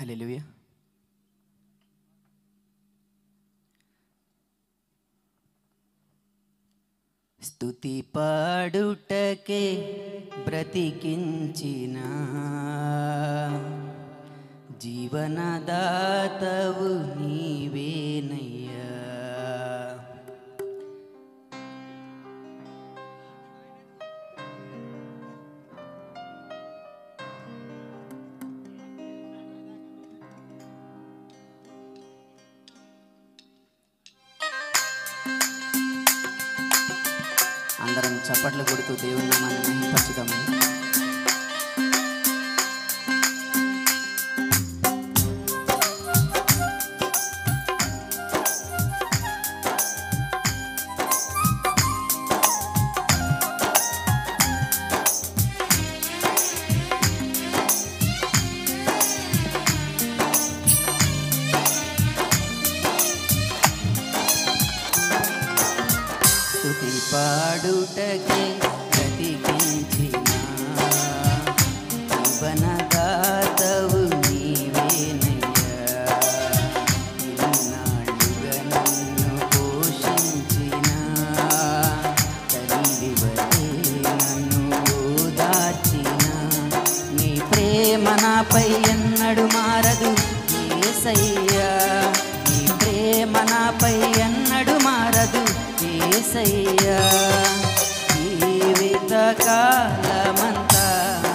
హల్లెలూయా స్తుతి పాడుటకే బ్రతికించిన జీవనదాతవు నీవేనయ్యా అందరం చప్పట్లు కొడుతూ దేవుని నామాన్ని మహిమపరచుదామని స్తుతి పాడుటకే బ్రతికించిన జీవనదాతవు నీవేనయ్యా ఇన్నాళ్ళుగా నన్ను పోషించిన తల్లివలే నన్ను ఓదార్చిన నీ ప్రేమ నాపై ఎన్నడు మారదు ఏసయ్యా నీ ప్రేమ నాపై ఎన్నడు మారదు ఏసయ్యా జీవిత కాలమంతా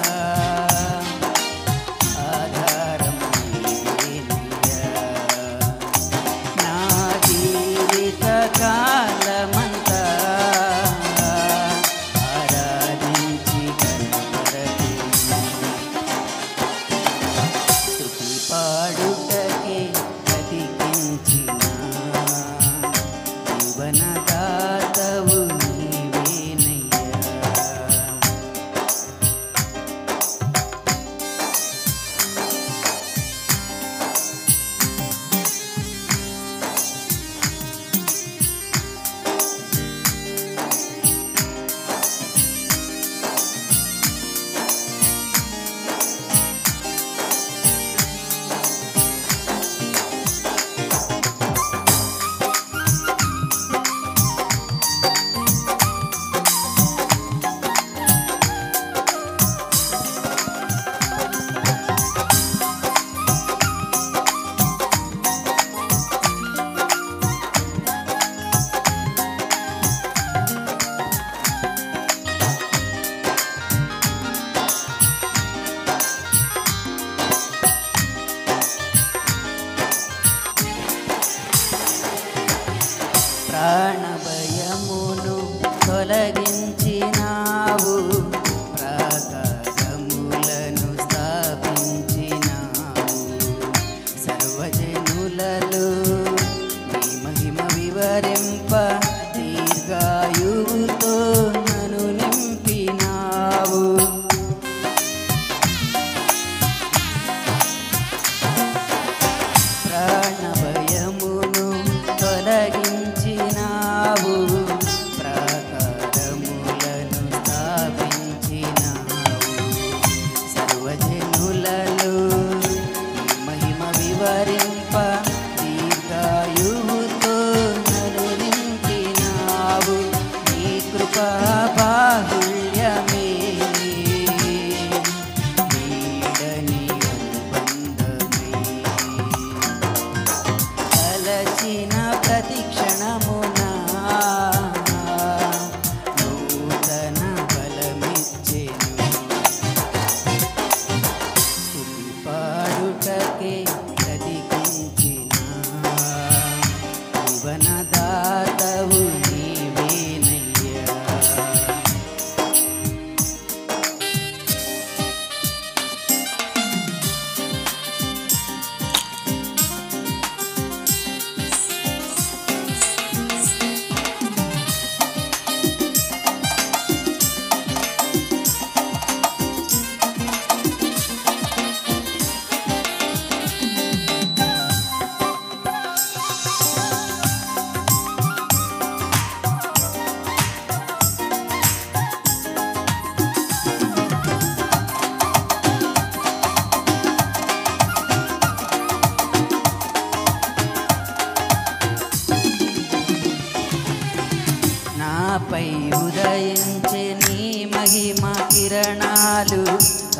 ఆధారం నీవేనయ్యా. నా జీవిత కాలమంతా ఆరాధించి కనపరచు స్తుతి పాడుటకే బ్రతికించిన జీవనదాతవు నీవేనయ్యా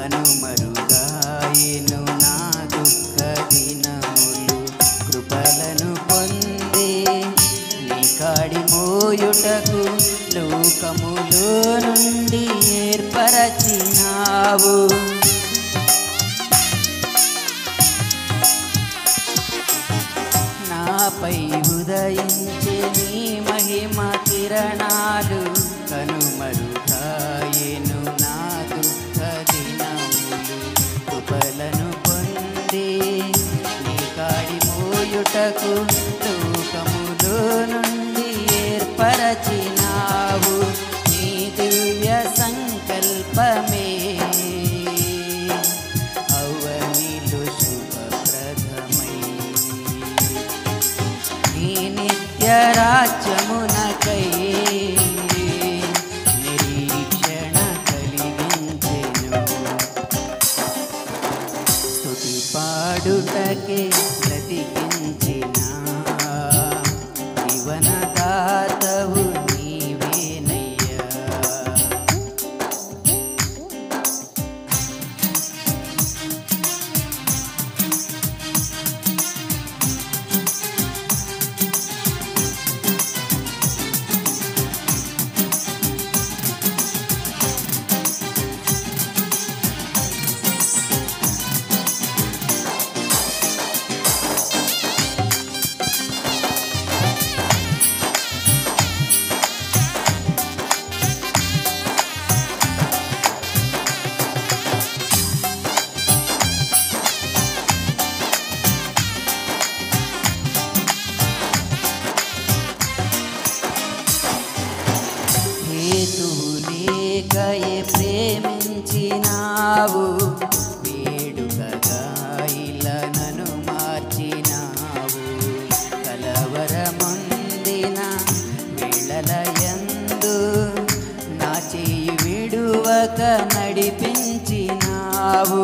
కనుమరుగాయెను నా దుఃఖ దినములు కృపలను పొంది నీ కాడి మోయుటకు లోకములో నుండి ఏర్పరచినావు నాపై ఉదయించే నీ మహిమ కిరణాలు కనుమరుగాయెను నా దుఃఖ దినములు కృపలను పొంది నీ కాడి మోయుటకు లోకములో నుండి ఏర్పరచినావు నీ దివ్య సంకల్పమే అవనిలు శుభప్రదమై నీ నిత్య రాజ్యమునకై నిరీక్షణ కలిగించెను స్తుతి పాడుటకే బ్రతికించిన జీవనదాతవు నీవేనయ్యా హేతువు లేకయే ప్రేమించినావు వేడుకగా ఇలా నన్ను మార్చినావు కలవరముందిన వేళలయందు నా చేయి విడువక నడిపించినావు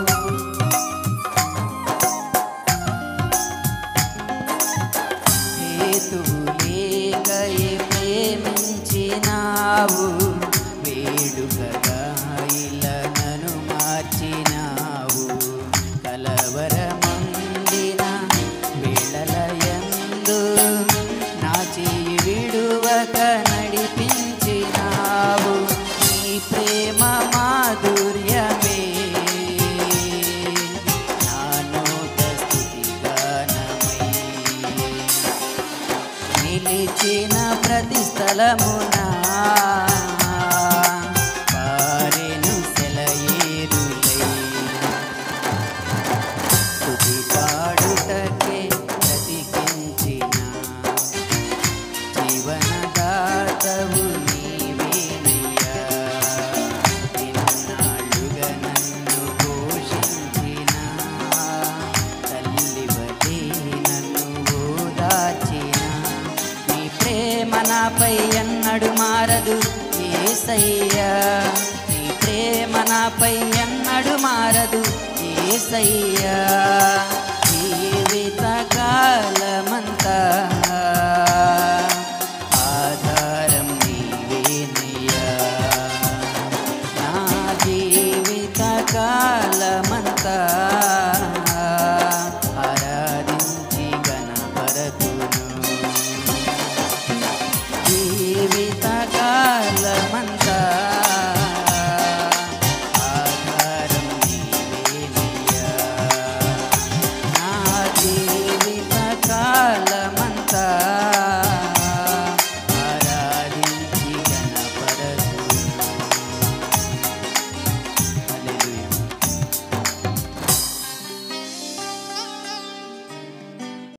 హేతువు లేకయే ప్రేమించినావు వేడుకగా ఇలా నన్ను మార్చినావు కలవరముందిన వేళలయందు నా చేయి విడువక నడిపించినావు నీ ప్రేమ మాధుర్యమే నా నోట స్తుతిగానమై నిలిచిన ప్రతి స్థలమున పారెను సెలయేరులై స్తుతి పాడుటకే బ్రతికించిన జీవనదాతవు నీవేనయ్యా ఇన్నాళ్ళుగా నన్ను పోషించిన తల్లివలే నన్ను ఓదార్చిన నీ ప్రేమ నాపై ఎన్నడు మారదు ఏసయ్యా నీ ప్రేమ నాపై ఎన్నడు మారదు ఏసయ్యా